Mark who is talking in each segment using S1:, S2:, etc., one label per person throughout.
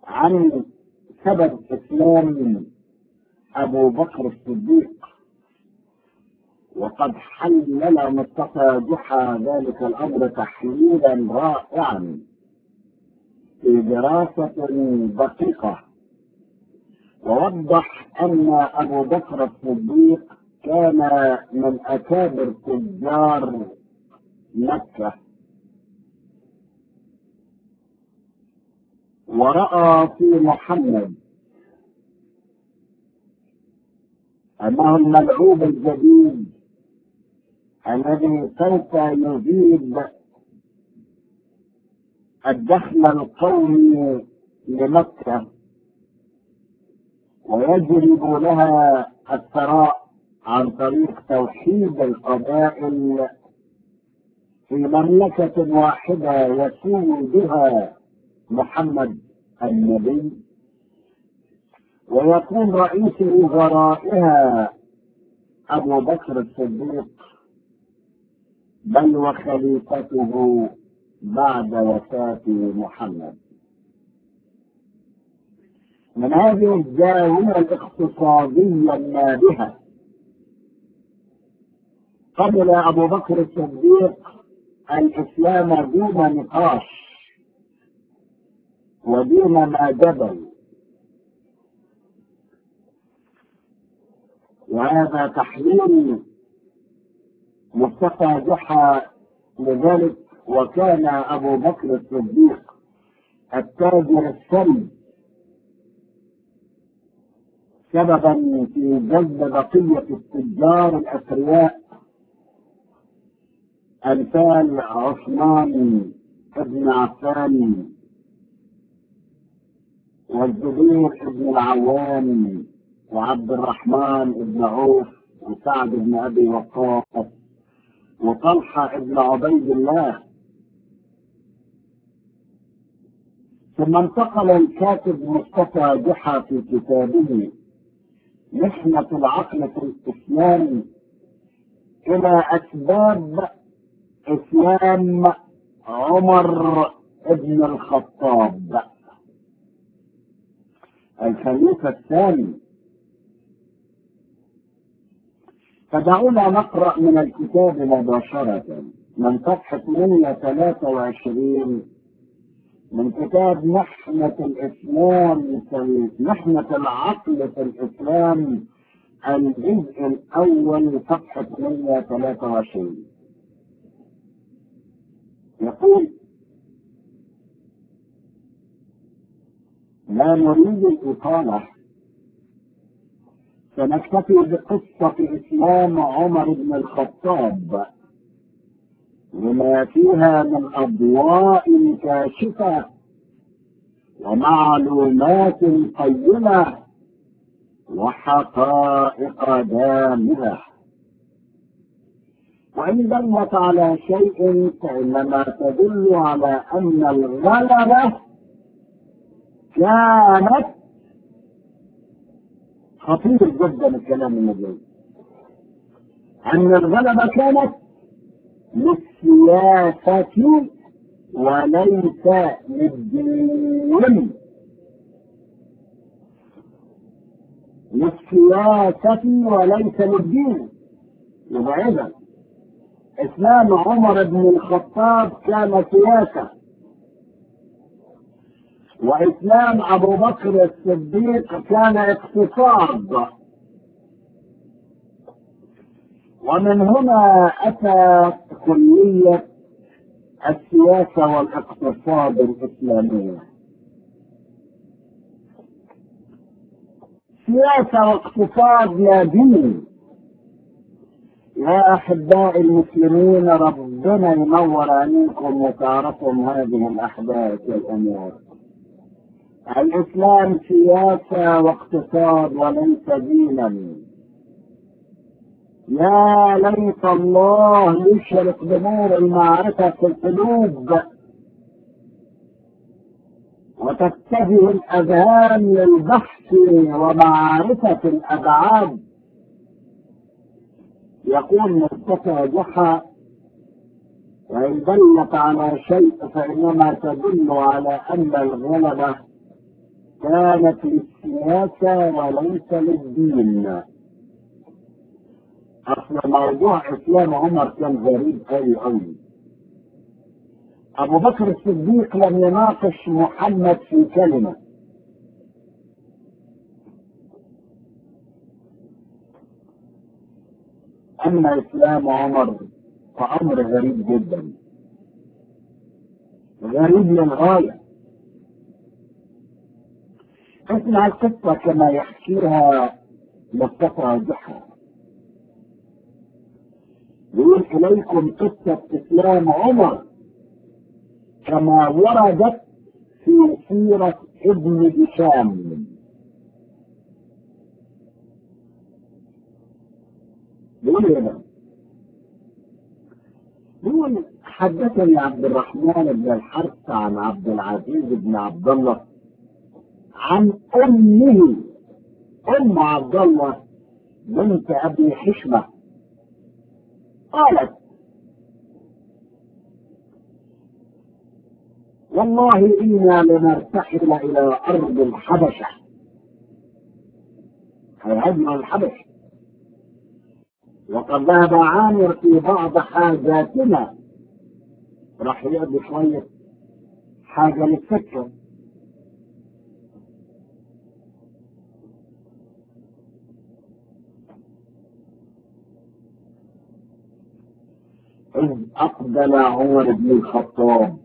S1: عن سبب اسلام ابو بكر الصديق وقد حلل مصطفى جحا ذلك الامر تحليلا رائعا في دراسه دقيقه ووضح ان ابو بكر الصديق كان من اكابر تجار مكه وراى في محمد انه الملعوب الجديد الذي سوف يزيد الدخل القومي لمكه ويجلب لها الثراء عن طريق توحيد القبائل في مملكة واحدة يسوي بها محمد النبي ويكون رئيس وزرائها أبو بكر الصديق بل وخليفته بعد وفاة محمد من هذه الزاوية الاقتصادية النابهة قبل أبو بكر الصديق الإسلام دون نقاش ودون ما جبل وهذا تحليل مصطفى جحا لذلك وكان أبو بكر الصديق التاجر السلم سببا في جذب بقية التجار الأثرياء أمثال عثمان بن عفان والزبير بن العوام وعبد الرحمن بن عوف وسعد بن أبي وقاص وطلحة بن عبيد الله ثم انتقل الكاتب مصطفى جحا في كتابه محنة العقل في الإسلام إلى أسباب إسلام عمر بن الخطاب الخليفة الثاني فدعونا نقرأ من الكتاب مباشرة من صفحة 123 من كتاب محنة الإسلام في محنة العقل في الإسلام الجزء الأول صفحة 123 يقول لا نريد الإطالة سنكتفي بقصة إسلام عمر بن الخطاب لما فيها من أضواء كاشفة ومعلومات قيمة وحقائق دامغة وإن دلت على شيء فإنما تدل على أن الغلبة كانت خطير جدا الكلام النبوي أن الغلبة كانت للسياسة وليس للدين للسياسة وليس للدين يبقى إذا إسلام عمر بن الخطاب كان سياسة وإسلام أبو بكر الصديق كان اقتصاد ومن هنا أتى كلية السياسة والاقتصاد الإسلامية سياسة واقتصاد لا دين يا أحباء المسلمين ربنا ينور عليكم وتعرفوا هذه الأحداث والأمور الإسلام سياسة واقتصاد وليس دينا يا ليت الله يشرق بنور المعرفة في القلوب وتتجه الأذهان للبحث ومعرفة الأبعاد يقول مصطفى جحا وإن دلت على شيء فإنما تدل على أن الغلبة كانت للسياسة وليس للدين أصل موضوع إسلام عمر كان غريب أوي أوي أبو بكر الصديق لم يناقش محمد في كلمة أما إسلام عمر فأمر غريب جدا غريب للغاية اسمع القصة كما يحكيها مصطفى رجحها يقول إليكم قصة إسلام عمر كما وردت في سيرة ابن هشام يقول هنا يقول حدثني عبد الرحمن بن الحرث عن عبد العزيز بن عبد الله عن امه ام عبد الله بنت ابي حشمه قالت والله إنا لنرتحل إلى أرض الحبشة هيهاجموا الحبشة وقد ذهب عامر في بعض حاجاتنا راح يقضي شوية حاجة للسكة إذ أقبل عمر بن الخطاب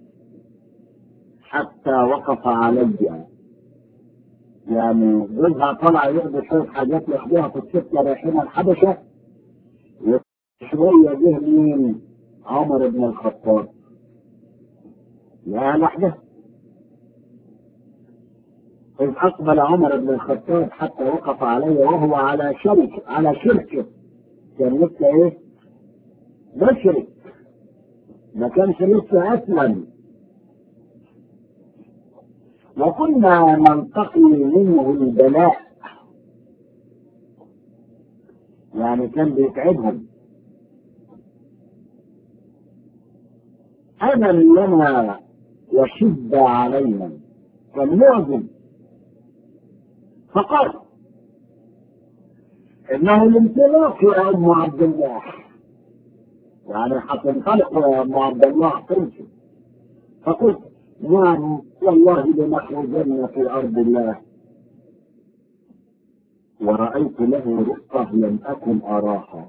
S1: حتى وقف علي يعني جوزها طلع يقضي شوية حاجات لوحدها في السكة رايحين الحبشة شوية جه مين عمر بن الخطاب يا لحظة إذ أقبل عمر بن الخطاب حتى وقف علي وهو على شرك على شركه كان لسه إيه؟ مشرك ما كانش لسه أسلم وكنا ننتقي منه البلاء يعني كان بيتعبهم أذى لنا وشد علينا كان معظم فقال إنه الانطلاق يا أم عبد الله يعني هتنطلق يا أم عبد الله تمشي فقلت نعم والله لنخرجن في أرض الله ورأيت له رقة لم أكن أراها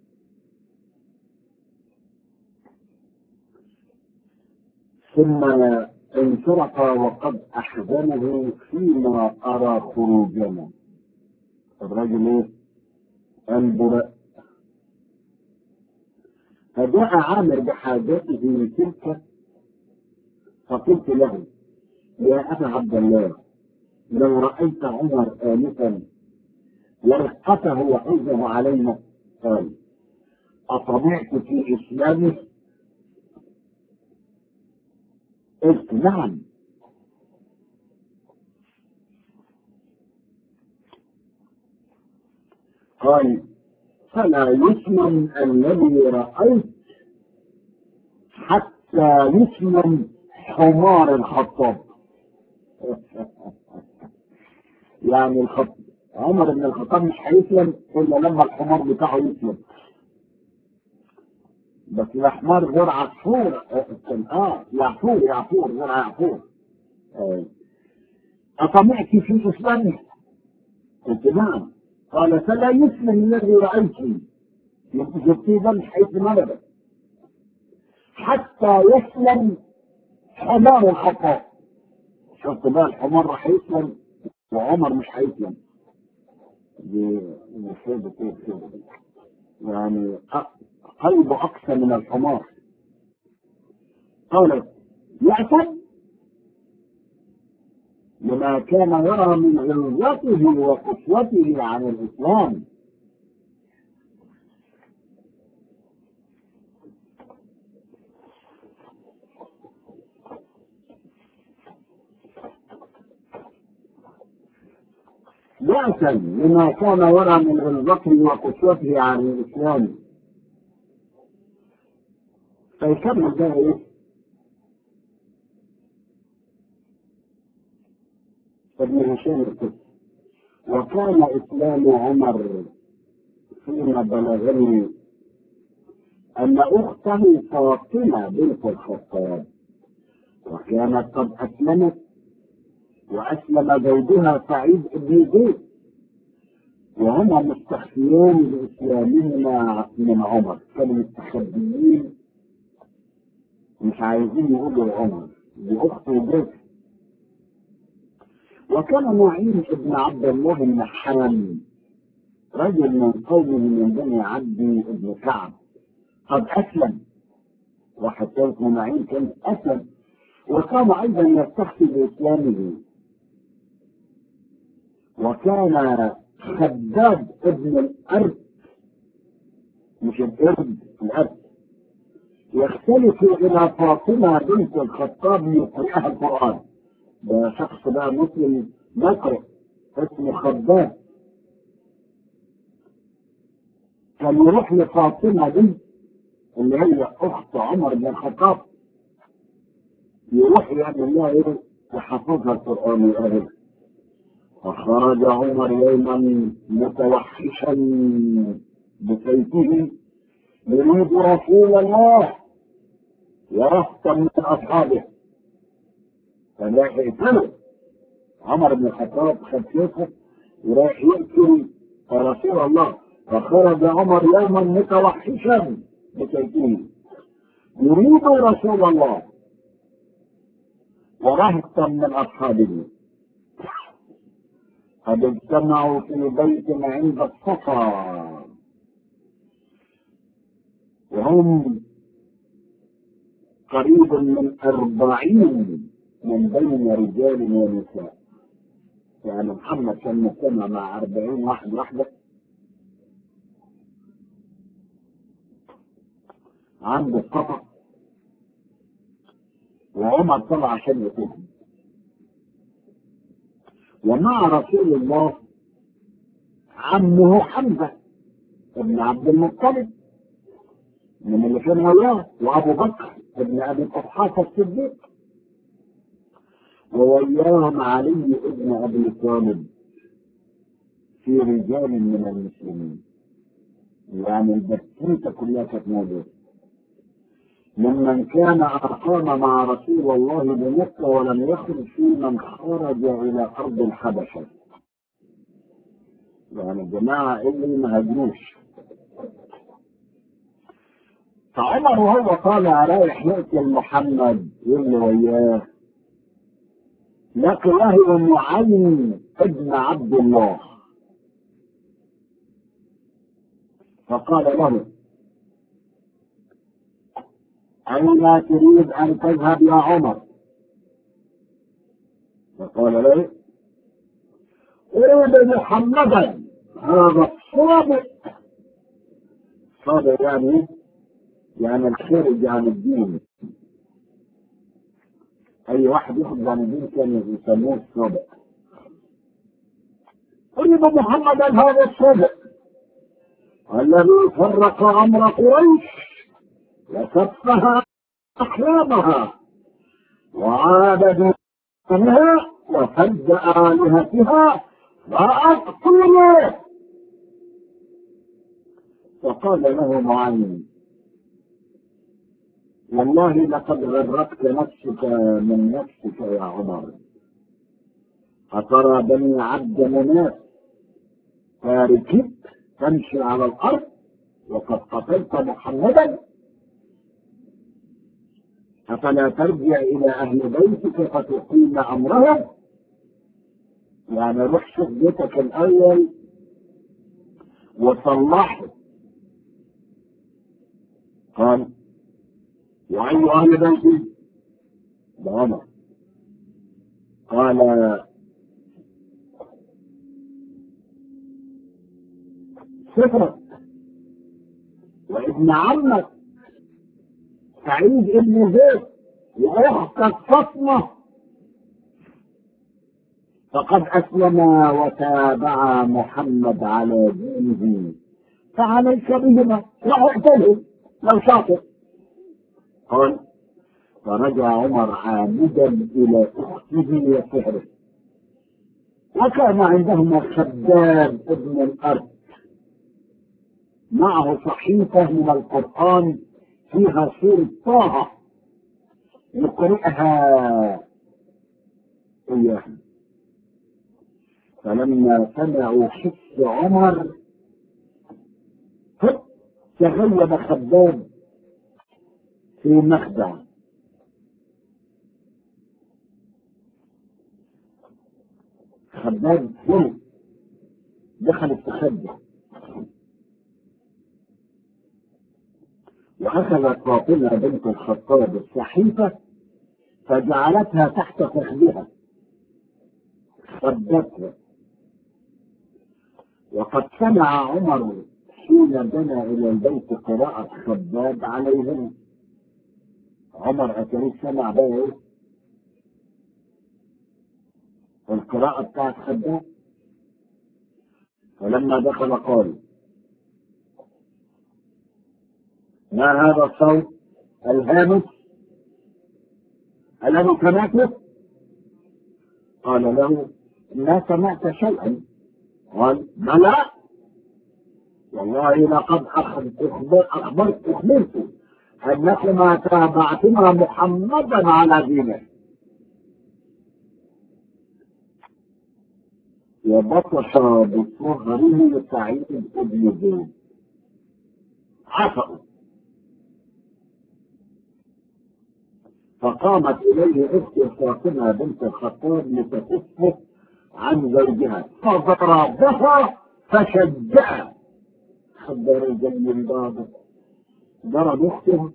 S1: ثم انصرف وقد أحزنه فيما أرى خروجنا الرجل إيه؟ البراء فجاء عامر بحاجته تلك فقلت له يا أبا عبد الله لو رأيت عمر آنفا ورقته وحزنه علينا قال أطمعت في إسلامه قلت نعم قال فلا يسلم الذي رأيت حتى يسلم حمار الخطاب يعني الخط... عمر بن الخطاب مش هيسلم الا لما الحمار بتاعه يسلم بس الحمار غير عصفور اه يعفور يعفور غير يعفور آه. أطمعت في إسلامه قلت نعم قال فلا يسلم الذي رأيته جبتي ده مش هيسلم أبدا حتى يسلم حمار الخطاب شفت بقى الحمار راح يسلم وعمر مش هيسلم دي مصيبة ايه كده يعني قلبه اقسى من الحمار قال يعتد لما كان يرى من غلظته وقسوته عن الاسلام يأسا لما كان يرى من غلظته وقسوته عن الإسلام فيكمل بقى إيه؟ ابن هشام القدسي وكان إسلام عمر فيما بلغني أن أخته فاطمة بنت الخطاب وكانت قد أسلمت وأسلم زوجها سعيد بن زيد وهما مستخفيان بإسلامهما من عمر كانوا مستخبيين مش عايزين يقولوا لعمر دي أخته وجوزها وكان معين بن عبد الله النحام رجل من قومه من بني عبد بن كعب قد أسلم واحد ثالث معين كان أسلم وكان أيضا يستخفي بإسلامه وكان خداد ابن الأرض مش الأرض الأرض يختلف إلى فاطمة بنت الخطاب يقرأها القرآن ده شخص بقى مسلم مقرئ اسمه خداد كان يروح لفاطمة دي اللي هي أخت عمر بن الخطاب يروح يعمل لها إيه؟ يحفظها القرآن ويقرأها فخرج عمر يوما متوحشا بسيفه يريد رسول الله ورهطا من اصحابه فراح يقتله عمر بن الخطاب خد سيفه وراح يقتل رسول الله فخرج عمر يوما متوحشا بسيفه يريد رسول الله ورهطا من اصحابه قد اجتمعوا في بيت عند الصفا وهم قريب من أربعين من بين رجال ونساء يعني محمد كان مجتمع مع أربعين واحد واحدة عند الصفا وعمر طلع عشان يقوم ومع رسول الله عمه حمزه ابن عبد المطلب من اللي كان وياه وابو بكر ابن ابي قحافه الصديق ووياهم علي ابن ابي طالب في رجال من المسلمين يعني البسيطة كلها كانت موجودة ممن كان أقام مع رسول الله بمكة ولم يخرج في من خرج إلى أرض الحبشة يعني الجماعة اللي ما هاجروش فعمر وهو طالع رايح يقتل محمد يقول له وياه لقي له معين ابن عبد الله فقال له أين تريد أن تذهب يا عمر؟ فقال له أريد محمدا هذا الصابئ صابئ يعني يعني الخارج عن الدين أي واحد يخرج عن الدين كان يسموه الصابئ أريد محمدا هذا الصابئ الذي فرق أمر قريش وسفه أحلامها وعاد دينها وسد آلهتها فأقتله فقال له معين والله لقد غرتك نفسك من نفسك يا عمر أترى بني عبد مناف فركبت تمشي على الأرض وقد قتلت محمدا أفلا ترجع إلى أهل بيتك فتقيم أمرهم يعني روح شوف بيتك الأول وصلحه قال وأي أهل بيتي؟ ده أنا قال صفرك وابن عمك سعيد ابن زيد واختك فاطمه فقد اسلم وتابع محمد على دينه فعليك بهما واقتله لو شاطر قال فرجع عمر عامدا الى اخته وسحره وكان عندهما خدام ابن الأرض معه صحيفة من القرآن فيها سورة طه يقرئها إياهم فلما سمعوا حس عمر تغيب خباب في مخدع خباب فل دخل التخدع وأخذت فاطمة بنت الخطاب الصحيفة فجعلتها تحت فخذها خدتها وقد سمع عمر حين بنى إلى البيت قراءة خباب عليهم عمر أتريد سمع بقى إيه؟ القراءة بتاعت خباب فلما دخل قال ما هذا الصوت الهامس الذي سمعته قال له ما سمعت شيئا قال بلى والله لقد أخبر أخبرت أخبرت أنكما تابعتما محمدا على دينه وبطش بصهره سعيد بن زيد عفوا فقامت إليه أخت فاطمة بنت الخطاب لتكفه عن زوجها فضربها فشجعها خبر زي بابه ضرب أخته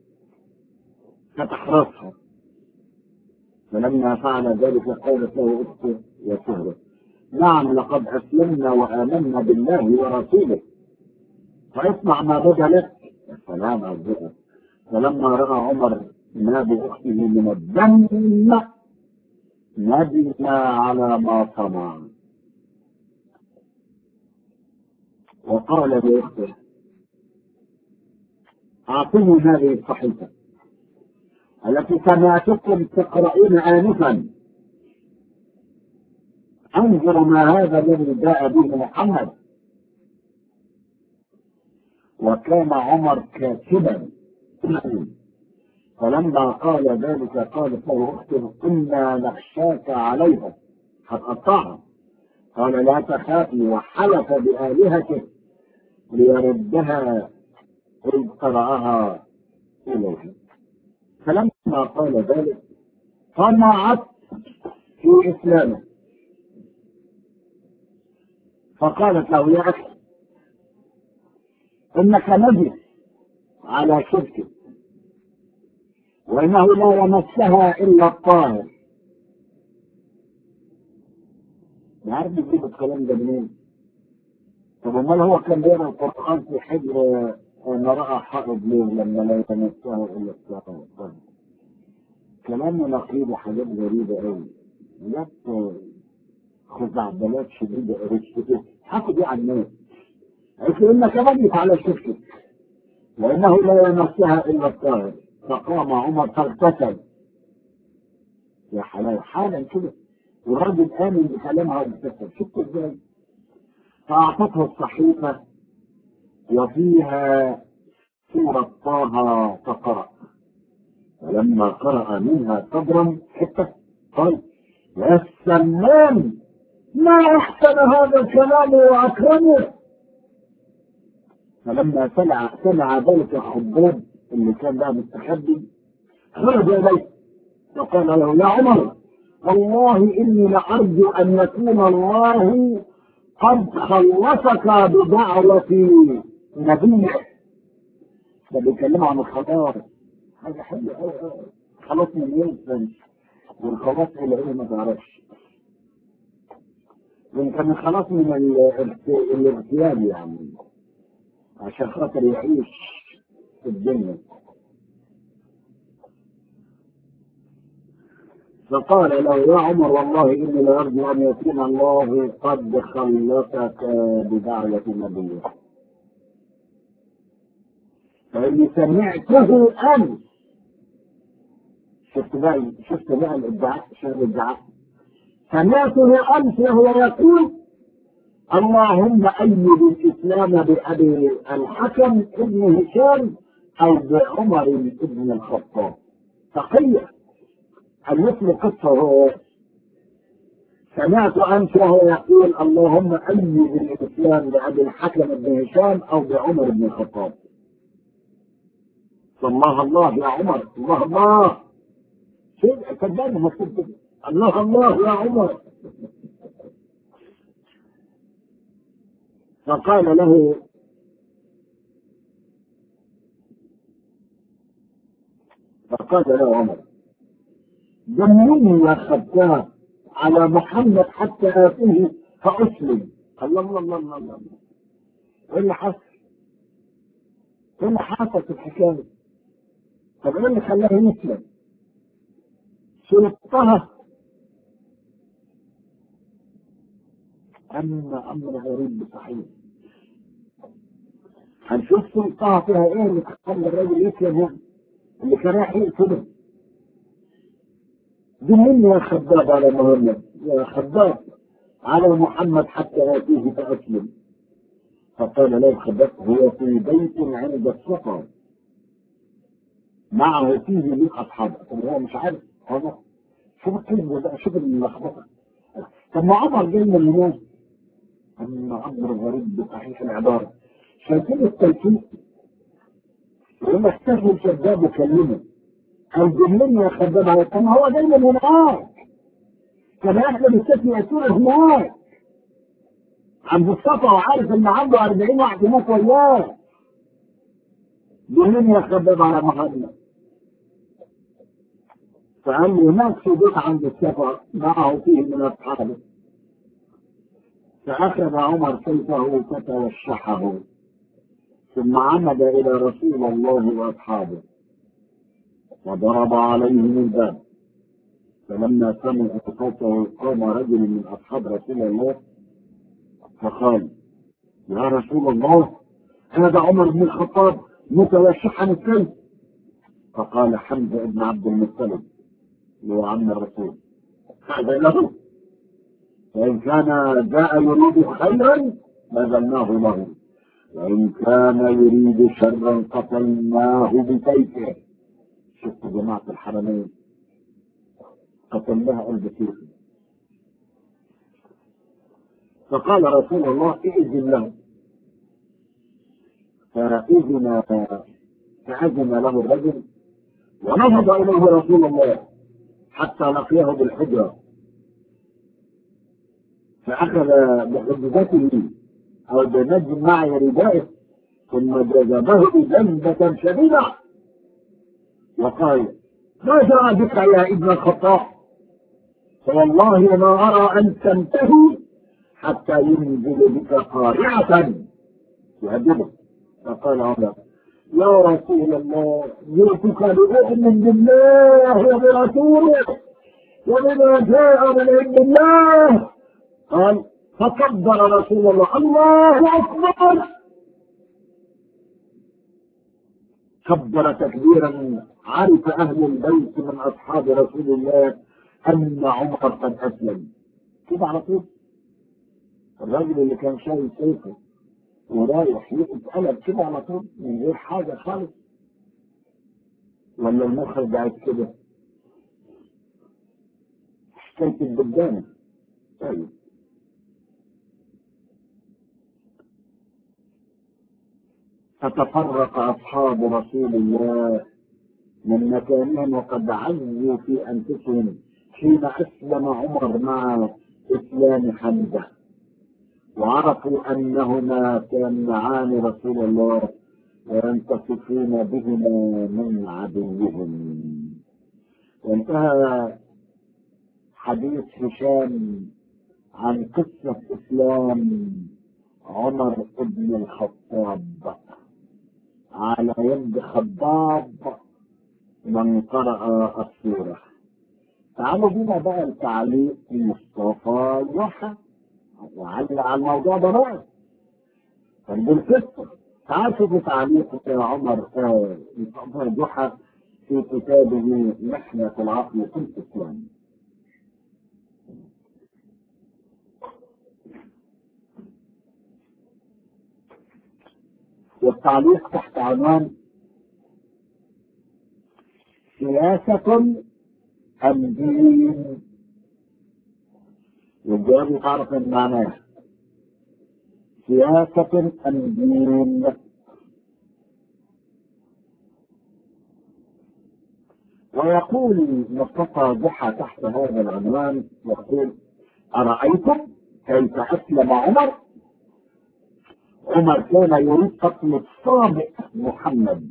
S1: فتح راسها فلما فعل ذلك قالت له أخته يا سهرة نعم لقد أسلمنا وآمنا بالله ورسوله فاصنع ما بدا لك يا سلام على فلما رأى عمر ما بأخته من الدم ندم على ما صنع وقال لأخته أعطني هذه الصحيفة التي سمعتكم تقرؤون آنفا انظر ما هذا الذي جاء به محمد وكان عمر كاتبا فلما قال ذلك قالت له اخته انا نخشاك عليها هتقطعها قال لا تخافي وحلف بآلهته ليردها إذ قرأها إليه فلما قال ذلك طمعت في إسلامه فقالت له يا أخي إنك نجس على شركك وإنه لا يمسها إلا الطاهر عارف بيجيب الكلام ده منين؟ طب امال هو كان بيقرا القرآن في حجر ما رأى حائض ليه لما لا يتمسها إلا الطاهر؟ كلام نقيض وحاجات غريبة أوي جت خزعبلات شديدة أرسطو حكوا دي على الناس قالت له إنك ميت على شركك وإنه لا يمسها إلا الطاهر فقام عمر فاغتسل يا حلال حالا كده والراجل آمن بكلامها واغتسل شفت ازاي؟ فأعطته الصحيفة وفيها سورة طه فقرأ فلما قرأ منها صبرا حتى قال يا سلام ما أحسن هذا الكلام وأكرمه فلما سمع سمع ذلك الخباب اللي كان بقى مستخبي خرج اليه وقال له يا عمر والله اني لارجو ان يكون الله قد خلصك بدعوة نبيه ده بيتكلموا عن الخطار حاجة حلوة أوي خلاص من ايه والخلاص الى ايه ما تعرفش يمكن الخلاص من الاغتيال يعني عشان خاطر يعيش في الدنيا فقال له يا عمر والله اني لارجو ان يكون الله قد خلصك بدعوة نبيه فاني سمعته امس شفت بقى شفت بقى الادعاء شوف الادعاء سمعته أمس وهو يقول اللهم أيد الإسلام بأبي الحكم ابن هشام أو بعمر ابن الخطاب تقية المثل قصة هو سمعت أمس وهو يقول اللهم أيد الإسلام بأبي الحكم بن هشام أو بعمر بن الخطاب الله الله يا عمر الله الله شيء صدقني مكتوب كده الله الله يا عمر فقال له فقال له عمر دمني يا خباب على محمد حتى آتيه فأسلم الله الله الله الله الله ايه اللي حصل؟ ايه اللي حصل في الحكاية؟ طب ايه اللي خلاه يسلم؟ سلطها أما أمر غريب صحيح هنشوف سلطها فيها ايه اللي خلى الراجل يسلم يعني اللي كان رايح يقتله دلني يا خباب على محمد يا خباب على محمد حتى يأتيه فأسلم فقال له الخباب هو في بيت عند الصفا معه فيه من أصحابه طب هو مش عارف هو شوف الكلمة بقى شوف اللخبطة طب ما عمر جاي من هناك أما أمر غريب بصحيح العبارة شايفين التلفيق لما استخدم شداد وكلمه قال دلني يا خدام على طب ما هو جاي من هناك كان احنا بالسفن يسور هناك عند الصفا وعارف ان عنده 40 واحد هناك وياه دلني يا خدام على محمد فقال لي هناك في بيت عند الصفا معه فيه من اصحابه فأخذ عمر سيفه فتوشحه ثم عمد إلى رسول الله وأصحابه وضرب عليهم الباب فلما سمعوا صوته قام رجل من أصحاب رسول الله فقال يا رسول الله هذا عمر بن الخطاب متوشحا السيف فقال حمزة بن عبد المطلب هو عم الرسول هذا له فإن كان جاء يريد خيرا بذلناه له وإن كان يريد شرا قتلناه بسيفه شفت جماعة الحرمين قتلناها قلب سيفه فقال رسول الله ائذن له فأذن فأذن له الرجل ونهض إليه رسول الله حتى لقيه بالحجرة فأخذ بحجته أو بنجم معي ردائه ثم جذبه جذبة شديدة وقال ما جاء بك يا ابن الخطاب فوالله ما أرى أن تنتهي حتى ينزل بك قارعة يهدده فقال عمر يا رسول الله جئتك لأؤمن بالله وبرسوله وبما جاء من عند الله قال فكبر رسول الله الله اكبر كبر تكبيرا عرف اهل البيت من اصحاب رسول الله ان عمر قد اسلم كده على طول الراجل اللي كان شايل سيفه ورايح يتقلب كده على طول من غير حاجه خالص ولا المخرج قاعد كده حكايه الدبانه طيب فتفرق أصحاب رسول الله من مكانهم وقد عزوا في أنفسهم حين أسلم عمر مع إسلام حمزة وعرفوا أنهما كيمنعان رسول الله وينتصفون بهما من عدوهم وانتهى حديث هشام عن قصة إسلام عمر بن الخطاب على يد خباب من قرأ السورة تعالوا بينا بقى التعليق مصطفى يحيى وعلق على الموضوع ده بقى فنقول قصة تعال شوفوا تعليق عمر مصطفى جحا في كتابه محنة العقل في الإسلام والتعليق تحت عنوان سياسة أم دين والجواب تعرف من معناه سياسة أم دين ويقول مصطفى ضحى تحت هذا العنوان يقول أرأيتم كيف أسلم عمر عمر كان يريد قتل الصابئ محمد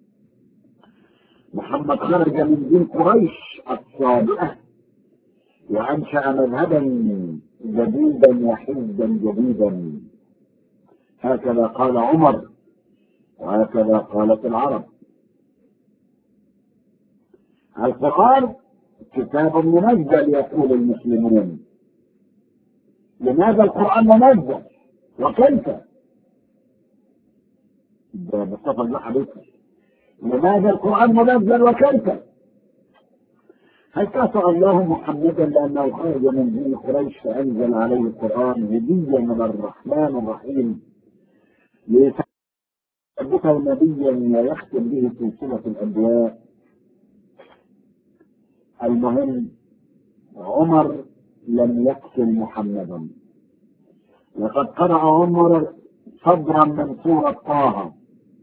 S1: محمد خرج من دين قريش الصابئة وأنشأ مذهبا جديدا وحزبا جديدا هكذا قال عمر وهكذا قالت العرب القرآن كتاب منزل يقول المسلمون لماذا القرآن منزل وكيف ده مصطفى الله لماذا القرآن منزل وكيف هل كافأ الله محمدا لأنه خرج من دين قريش فأنزل عليه القرآن هدية من الرحمن الرحيم ليثبته نبيا ويختم به سلسلة الأنبياء المهم عمر لم يقتل محمدا لقد قرأ عمر صدرا من سورة طه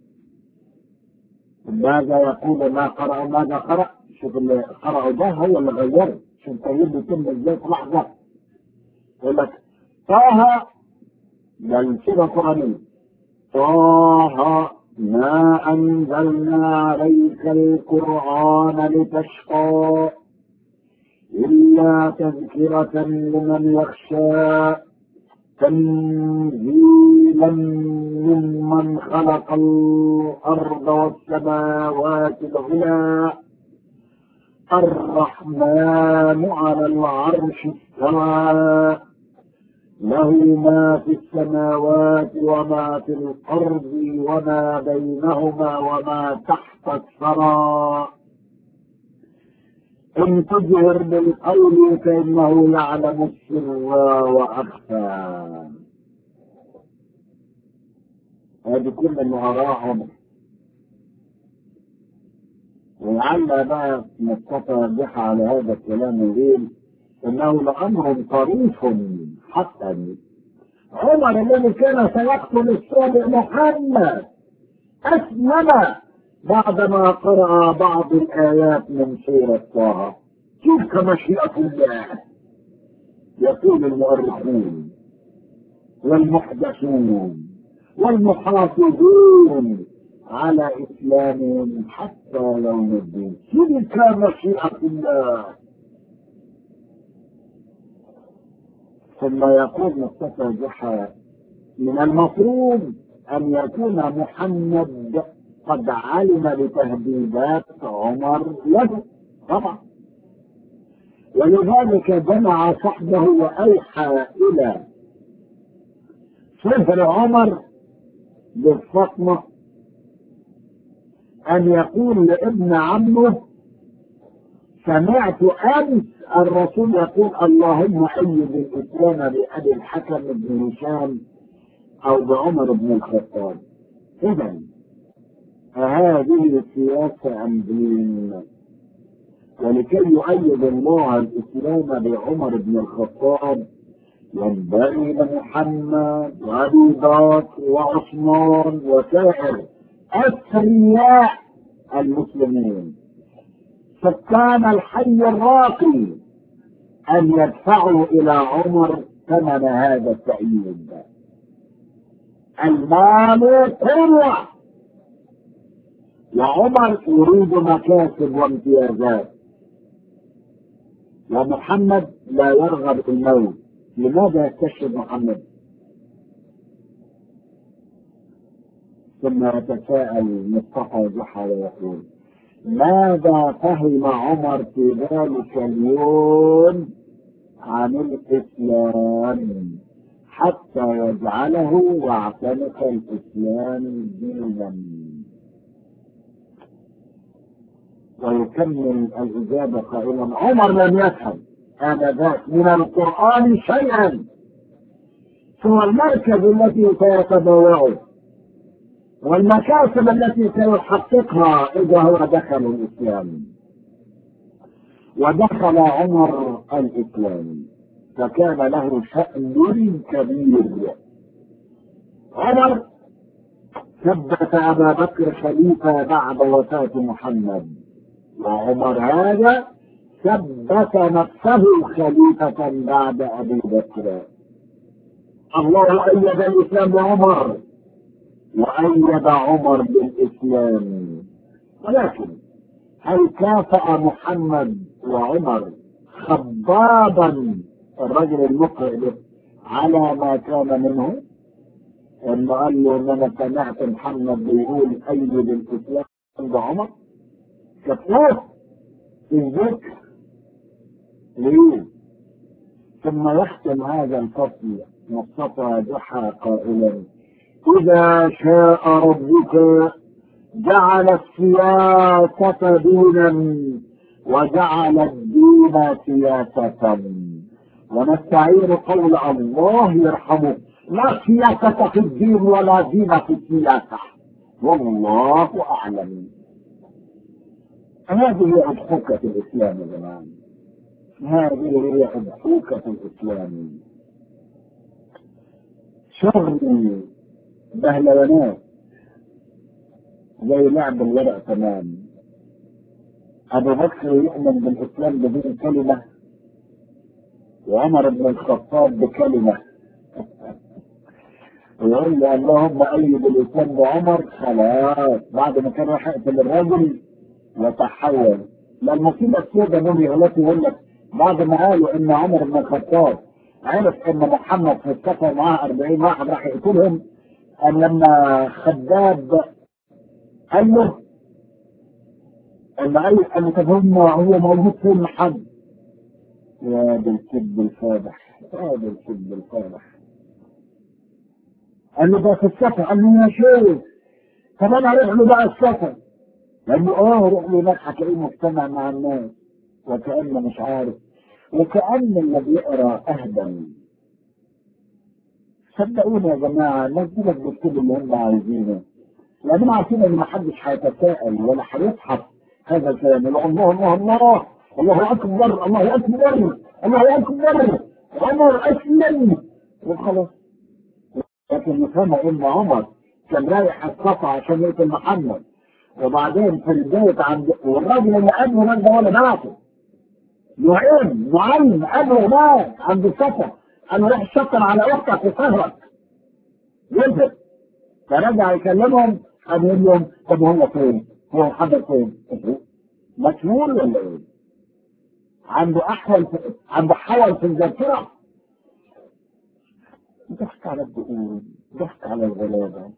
S1: ماذا يقول ما قرأ ماذا قرأ شوف اللي قرأه ده هو اللي غيره شوف تغيير بيتم ازاي في لحظة يقول لك طه ده السورة القرآنية طه ما أنزلنا عليك القرآن لتشقى إلا تذكرة لمن يخشى تنزيلا ممن خلق الأرض والسماوات العلى الرحمن على العرش استوى له ما في السماوات وما في الأرض وما بينهما وما تحت الثرى إن تجهر بالقول فإنه يعلم السر وأخفى هذه كل المهارات ولعل بقى مصطفى ضحى على هذا الكلام يقول انه لامر طريف حقا عمر الذي كان سيقتل الصابئ محمد اسلم بعدما قرأ بعض الآيات من سورة طه شوف كمشيئة الله يقول المؤرخون والمحدثون والمحافظون على إسلامهم حتى يوم الدين تلك مشيئة الله ثم يقول مصطفى جحا من المفروض أن يكون محمد قد علم بتهديدات عمر له طبعا ولذلك جمع صحبه وأوحى إلى سفر عمر بالفاطمة أن يقول لابن عمه سمعت أمس الرسول يقول اللهم أيد الإسلام بأبي الحكم بن هشام أو بعمر بن الخطاب إذا فهذه السياسة أم دين ولكي يؤيد الله الإسلام بعمر بن الخطاب ينبغي لمحمد وأبي بكر وعثمان وسائر أثرياء المسلمين سكان الحي الراقي أن يدفعوا إلى عمر ثمن هذا التأييد المال قوة وعمر يريد مكاسب وامتيازات ومحمد لا يرغب في الموت لماذا يستشهد محمد ثم يتساءل مصطفى جحا ويقول ماذا فهم عمر في ذلك اليوم عن الإسلام حتى يجعله واعتنق الإسلام دينا ويكمل الإجابة قائلا عمر لم يفهم آنذاك من القرآن شيئا سوى المركز التي سيتبوعه والمكاسب التي سيحققها إذا هو دخل الإسلام ودخل عمر الإسلام فكان له شأن كبير عمر ثبت أبا بكر خليفة بعد وفاة محمد وعمر هذا ثبت نفسه خليفة بعد أبي بكر الله أيد الإسلام بعمر وأيد عمر بالإسلام ولكن هل كافأ محمد وعمر خبابا الرجل المقرئ به على ما كان منه انه قال له ان انا سمعت محمد بيقول ايد الاسلام بعمر كفوه في الذكر ليه ثم يختم هذا الفصل مصطفى ضحى قائلا اذا شاء ربك جعل السياسة دينا وجعل الدين سياسة ونستعير قول الله يرحمه لا سياسة في الدين ولا دين في السياسة والله أعلم هذه أضحوكة الإسلام يا جماعة هذه هي أضحوكة الإسلام شغل بهلوانات زي لعب الورق تمام أبو بكر يؤمن بالإسلام بدون كلمة وعمر بن الخطاب بكلمة ويقول له اللهم أيد الإسلام بعمر خلاص بعد ما كان راح يقتل الرجل وتحول لا المصيبة السوداء انهم يغلطوا يقول لك بعد ما قالوا ان عمر بن الخطاب عرف ان محمد في السفر معاه 40 واحد راح يقتلهم ان لما خباب قال له ان قال ان طب هم هو موجود فين محمد يا ده الكذب الفادح يا ده الكذب الفادح قال له ده في السفر قال له يا شيخ طب انا اروح له بقى السفر قال له اه روح له هناك هتلاقيه مجتمع مع الناس وكأنه مش عارف وكأن اللي بيقرا اهبل صدقوني يا جماعه الناس دي بتكتب اللي هم عايزينه لانهم عارفين ان محدش هيتساءل ولا هيبحث هذا الكلام الله الله الله الله اكبر الله اكبر الله اكبر عمر اسلم وخلاص لكن نفهمها ان عمر كان رايح الصفا عشان يقتل محمد وبعدين في البيت عند والراجل اللي قبله مات ده ولا بعته نعيم نعيم قبله مات عند الصفا انا رايح الشطر على اختك وسهرك ينزل فرجع يكلمهم قام يقول لهم طب هو فين؟ هو محمد فين؟ مجنون ولا ايه؟ عنده احول في... عنده حول في الذاكره ضحك على الدقون ضحك على الغلابه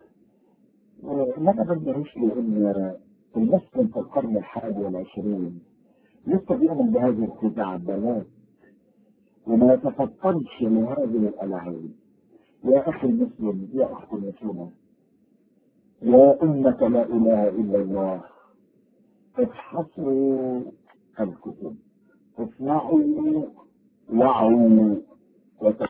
S1: ما بدهش لي ان المسلم في القرن الحادي والعشرين لسه بيعمل بهذه الخزعبلات وما يتفطنش لهذه الالعاب يا اخي المسلم يا اختي المسلمه يا أمة لا إله إلا الله افحصوا الكتب اصنعوا وعوا